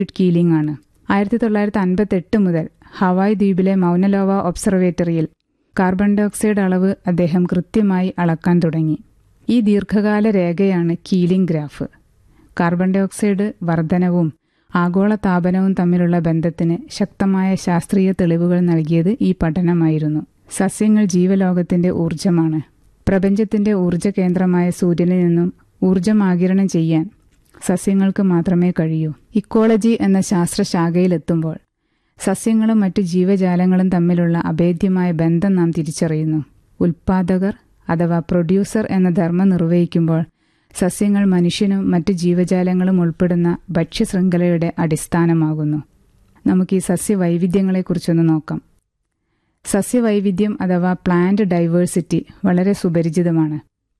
Keeling ആണ് ആയിരത്തി തൊള്ളായിരത്തി അൻപത്തി എട്ട് മുതൽ ഹവായ് ദ്വീപിലെ മൗനലോവ ഒബ്സർവേറ്ററിയിൽ കാർബൺ ഡയോക്സൈഡ് അളവ് അദ്ദേഹം കൃത്യമായി അളക്കാൻ തുടങ്ങി ഈ ദീർഘകാല രേഖയാണ് കീലിംഗ് ഗ്രാഫ് കാർബൺ ഡയോക്സൈഡ് വർധനവും ആഗോള താപനവും തമ്മിലുള്ള ബന്ധത്തിന് ശക്തമായ ശാസ്ത്രീയ തെളിവുകൾ നൽകിയത് ഈ പഠനമായിരുന്നു സസ്യങ്ങൾ ജീവലോകത്തിന്റെ ഊർജമാണ് പ്രപഞ്ചത്തിന്റെ ഊർജ കേന്ദ്രമായ സൂര്യനിൽ നിന്നും ഊർജം ആകിരണം ചെയ്യാൻ സസ്യങ്ങൾക്ക് മാത്രമേ കഴിയൂ ഇക്കോളജി എന്ന ശാസ്ത്രശാഖയിലെത്തുമ്പോൾ സസ്യങ്ങളും മറ്റു ജീവജാലങ്ങളും തമ്മിലുള്ള അഭേദ്യമായ ബന്ധം നാം തിരിച്ചറിയുന്നു ഉൽപാദകർ അഥവാ പ്രൊഡ്യൂസർ എന്ന ധർമ്മം നിർവഹിക്കുമ്പോൾ സസ്യങ്ങൾ മനുഷ്യനും മറ്റു ജീവജാലങ്ങളും ഉൾപ്പെടുന്ന ഭക്ഷ്യശൃംഖലയുടെ അടിസ്ഥാനമാകുന്നു നമുക്ക് ഈ സസ്യവൈവിധ്യങ്ങളെക്കുറിച്ചൊന്ന് നോക്കാം സസ്യവൈവിധ്യം അഥവാ പ്ലാന്റ് ഡൈവേഴ്സിറ്റി വളരെ സുപരിചിതമാണ്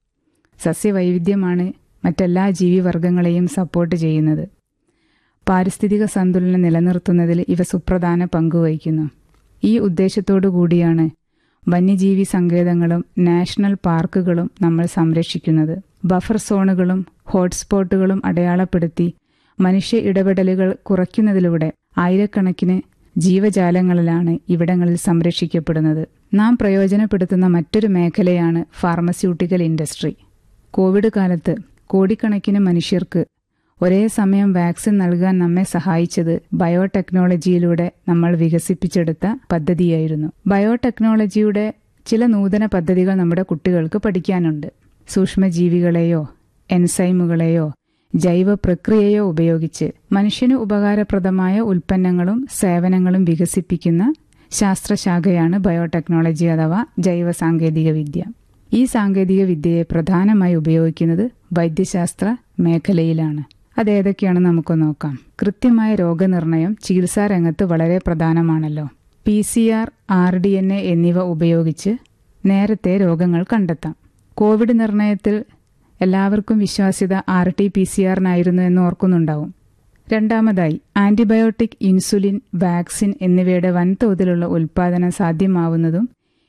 സസ്യവൈവിധ്യമാണ് മറ്റെല്ലാ ജീവിവർഗങ്ങളെയും സപ്പോർട്ട് ചെയ്യുന്നത് പാരിസ്ഥിതിക സന്തുലനം നിലനിർത്തുന്നതിൽ ഇവ സുപ്രധാന പങ്കുവഹിക്കുന്നു ഈ ഉദ്ദേശത്തോടു കൂടിയാണ് വന്യജീവി സങ്കേതങ്ങളും നാഷണൽ പാർക്കുകളും നമ്മൾ സംരക്ഷിക്കുന്നത് ബഫർ സോണുകളും ഹോട്ട്സ്പോട്ടുകളും അടയാളപ്പെടുത്തി മനുഷ്യ ഇടപെടലുകൾ കുറയ്ക്കുന്നതിലൂടെ ആയിരക്കണക്കിന് ജീവജാലങ്ങളിലാണ് ഇവിടങ്ങളിൽ സംരക്ഷിക്കപ്പെടുന്നത് നാം പ്രയോജനപ്പെടുത്തുന്ന മറ്റൊരു മേഖലയാണ് ഫാർമസ്യൂട്ടിക്കൽ ഇൻഡസ്ട്രി കോവിഡ് കാലത്ത് കോടിക്കണക്കിന് മനുഷ്യർക്ക് ഒരേ സമയം വാക്സിൻ നൽകാൻ നമ്മെ സഹായിച്ചത് ബയോടെക്നോളജിയിലൂടെ നമ്മൾ വികസിപ്പിച്ചെടുത്ത പദ്ധതിയായിരുന്നു ബയോടെക്നോളജിയുടെ ചില നൂതന പദ്ധതികൾ നമ്മുടെ കുട്ടികൾക്ക് പഠിക്കാനുണ്ട് സൂക്ഷ്മജീവികളെയോ എൻസൈമുകളെയോ ജൈവ പ്രക്രിയയോ ഉപയോഗിച്ച് മനുഷ്യന് ഉപകാരപ്രദമായ ഉൽപ്പന്നങ്ങളും സേവനങ്ങളും വികസിപ്പിക്കുന്ന ശാസ്ത്രശാഖയാണ് ബയോടെക്നോളജി അഥവാ ജൈവ സാങ്കേതിക വിദ്യ ഈ സാങ്കേതിക വിദ്യയെ പ്രധാനമായി ഉപയോഗിക്കുന്നത് വൈദ്യശാസ്ത്ര മേഖലയിലാണ് അതേതൊക്കെയാണ് നമുക്ക് നോക്കാം കൃത്യമായ രോഗനിർണയം ചികിത്സാ രംഗത്ത് വളരെ പ്രധാനമാണല്ലോ P C R R D N A എന്നിവ ഉപയോഗിച്ച് നേരത്തെ രോഗങ്ങൾ കണ്ടെത്താം കോവിഡ് നിർണയത്തിൽ എല്ലാവർക്കും വിശ്വാസ്യത ആർ ടി പി സി ആറിനായിരുന്നു എന്ന് ഓർക്കുന്നുണ്ടാവും രണ്ടാമതായി ആന്റിബയോട്ടിക് ഇൻസുലിൻ വാക്സിൻ എന്നിവയുടെ വൻതോതിലുള്ള ഉൽപ്പാദനം സാധ്യമാവുന്നതും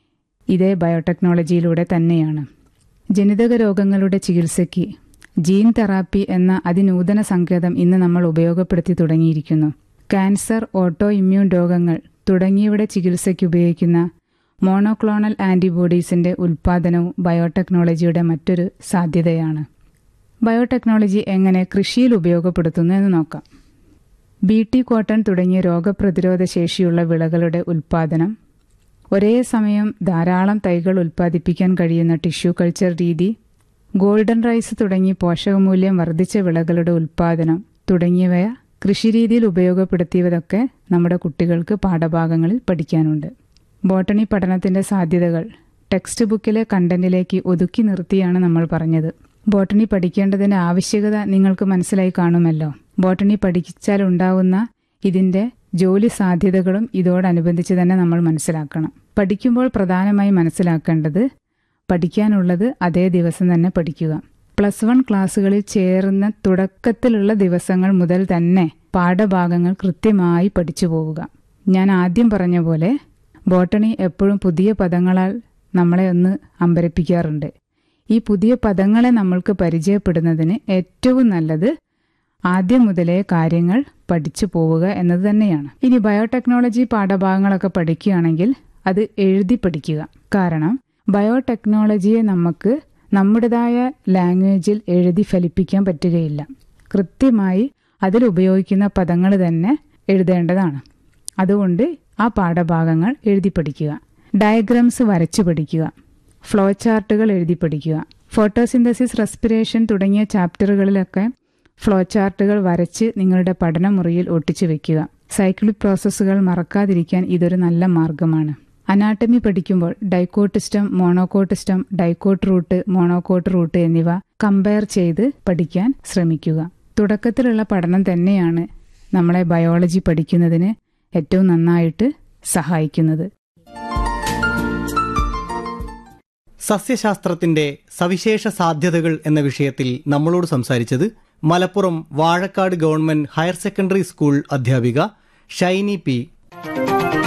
ഇതേ ബയോടെക്നോളജിയിലൂടെ തന്നെയാണ് ജനിതക രോഗങ്ങളുടെ ചികിത്സയ്ക്ക് ജീൻ തെറാപ്പി എന്ന അതിനൂതന സങ്കേതം ഇന്ന് നമ്മൾ ഉപയോഗപ്പെടുത്തി തുടങ്ങിയിരിക്കുന്നു ക്യാൻസർ ഓട്ടോ ഇമ്മ്യൂൺ രോഗങ്ങൾ തുടങ്ങിയവയുടെ ചികിത്സയ്ക്ക് ഉപയോഗിക്കുന്ന മോണോക്ലോണൽ ആന്റിബോഡീസിന്റെ ഉൽപ്പാദനവും ബയോടെക്നോളജിയുടെ മറ്റൊരു സാധ്യതയാണ് ബയോടെക്നോളജി എങ്ങനെ കൃഷിയിൽ ഉപയോഗപ്പെടുത്തുന്നു എന്ന് നോക്കാം ബി ടി കോട്ടൺ തുടങ്ങിയ രോഗപ്രതിരോധ ശേഷിയുള്ള വിളകളുടെ ഉൽപ്പാദനം ഒരേ സമയം ധാരാളം തൈകൾ ഉൽപ്പാദിപ്പിക്കാൻ കഴിയുന്ന ടിഷ്യൂ കൾച്ചർ രീതി ഗോൾഡൻ റൈസ് തുടങ്ങി പോഷകമൂല്യം വർദ്ധിച്ച വിളകളുടെ ഉൽപ്പാദനം തുടങ്ങിയവ കൃഷിരീതിയിൽ ഉപയോഗപ്പെടുത്തിയതൊക്കെ നമ്മുടെ കുട്ടികൾക്ക് പാഠഭാഗങ്ങളിൽ പഠിക്കാനുണ്ട് ബോട്ടണി പഠനത്തിന്റെ സാധ്യതകൾ ടെക്സ്റ്റ് ബുക്കിലെ കണ്ടന്റിലേക്ക് ഒതുക്കി നിർത്തിയാണ് നമ്മൾ പറഞ്ഞത് ബോട്ടണി പഠിക്കേണ്ടതിന്റെ ആവശ്യകത നിങ്ങൾക്ക് മനസ്സിലായി കാണുമല്ലോ ബോട്ടണി പഠിച്ചാൽ ഉണ്ടാവുന്ന ഇതിന്റെ ജോലി സാധ്യതകളും ഇതോടനുബന്ധിച്ച് തന്നെ നമ്മൾ മനസ്സിലാക്കണം പഠിക്കുമ്പോൾ പ്രധാനമായി മനസ്സിലാക്കേണ്ടത് പഠിക്കാനുള്ളത് അതേ ദിവസം തന്നെ പഠിക്കുക പ്ലസ് വൺ ക്ലാസ്സുകളിൽ ചേർന്ന തുടക്കത്തിലുള്ള ദിവസങ്ങൾ മുതൽ തന്നെ പാഠഭാഗങ്ങൾ കൃത്യമായി പഠിച്ചു പോവുക ഞാൻ ആദ്യം പറഞ്ഞ പോലെ ബോട്ടണി എപ്പോഴും പുതിയ പദങ്ങളാൽ നമ്മളെ ഒന്ന് അമ്പരപ്പിക്കാറുണ്ട് ഈ പുതിയ പദങ്ങളെ നമ്മൾക്ക് പരിചയപ്പെടുന്നതിന് ഏറ്റവും നല്ലത് ആദ്യം മുതലേ കാര്യങ്ങൾ പഠിച്ചു പോവുക എന്നത് തന്നെയാണ് ഇനി ബയോടെക്നോളജി പാഠഭാഗങ്ങളൊക്കെ പഠിക്കുകയാണെങ്കിൽ അത് എഴുതി പഠിക്കുക കാരണം ബയോടെക്നോളജിയെ നമുക്ക് നമ്മുടേതായ ലാംഗ്വേജിൽ എഴുതി ഫലിപ്പിക്കാൻ പറ്റുകയില്ല കൃത്യമായി അതിൽ ഉപയോഗിക്കുന്ന പദങ്ങൾ തന്നെ എഴുതേണ്ടതാണ് അതുകൊണ്ട് ആ പാഠഭാഗങ്ങൾ എഴുതി പഠിക്കുക ഡയഗ്രാംസ് വരച്ചു പഠിക്കുക ഫ്ലോ ചാർട്ടുകൾ എഴുതി പഠിക്കുക ഫോട്ടോസിന്തസിസ് റെസ്പിറേഷൻ തുടങ്ങിയ ചാപ്റ്ററുകളിലൊക്കെ ഫ്ലോ ചാർട്ടുകൾ വരച്ച് നിങ്ങളുടെ പഠനമുറിയിൽ ഒട്ടിച്ചു വെക്കുക സൈക്ലിക് പ്രോസസ്സുകൾ മറക്കാതിരിക്കാൻ ഇതൊരു നല്ല മാർഗമാണ് അനാട്ടമി പഠിക്കുമ്പോൾ dicot stem monocot stem dicot root monocot root എന്നിവ കമ്പയർ ചെയ്ത് പഠിക്കാൻ ശ്രമിക്കുക തുടക്കത്തിലുള്ള പഠനം തന്നെയാണ് നമ്മളെ ബയോളജി പഠിക്കുന്നതിന് ഏറ്റവും നന്നായിട്ട് സഹായിക്കുന്നത് സസ്യശാസ്ത്രത്തിന്റെ സവിശേഷ സാധ്യതകൾ എന്ന വിഷയത്തിൽ നമ്മളോട് സംസാരിച്ചത് Malappuram Vazhakkad government higher secondary school അധ്യാപിക ഷൈനി പി